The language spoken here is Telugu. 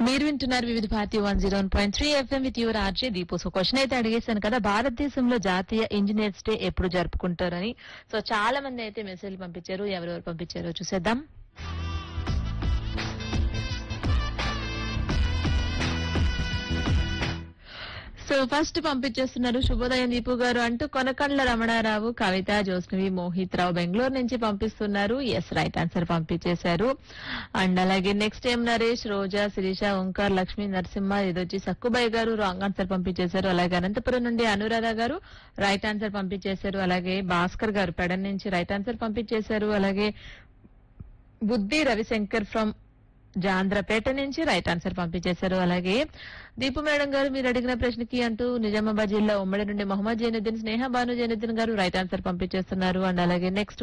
మీరు వింటున్నారు Vividh Bharati one zero point three FM with your RJ Deepu so question అయితే అడిగేశాను కదా భారతదేశంలో జాతీయ ఇంజనీర్స్ డే ఎప్పుడు జరుపుకుంటారని సో చాలా మంది అయితే మెసేజ్ పంపించారు ఎవరెవరు పంపించారో చూసేద్దాం సో ఫస్ట్ పంపించేస్తున్నారు శుభోదయం దీపు గారు అంటూ కొనకండ్ల రమణారావు కవిత జోస్నవి మోహిత్ రావు బెంగళూరు నుంచి పంపిస్తున్నారు ఎస్ రైట్ ఆన్సర్ పంపించేశారు అండ్ అలాగే నెక్స్ట్ ఏం నరేష్ రోజా శిరీష ఓంకార్ లక్ష్మీ నరసింహ ఇదొచ్చి సక్కుబాయి గారు రాంగ్ ఆన్సర్ పంపించేశారు అలాగే అనంతపురం నుండి అనురాధ గారు రైట్ ఆన్సర్ పంపించేశారు అలాగే భాస్కర్ గారు పెడన్ నుంచి రైట్ ఆన్సర్ పంపించేశారు అలాగే బుద్ధి రవిశంకర్ ఫ్రమ్ జాంధ్రపేట నుంచి రైట్ ఆన్సర్ పంపించేశారు అలాగే దీపు మేడం గారు మీరు అడిగిన ప్రశ్నకి అంటూ నిజామాబాద్ జిల్లా ఉమ్మడి నుండి మొహమ్మద్ జైనుద్దీన్ స్నేహ భాను జైనుద్దీన్ గారు రైట్ ఆన్సర్ పంపించేస్తున్నారు అండ్ అలాగే నెక్స్ట్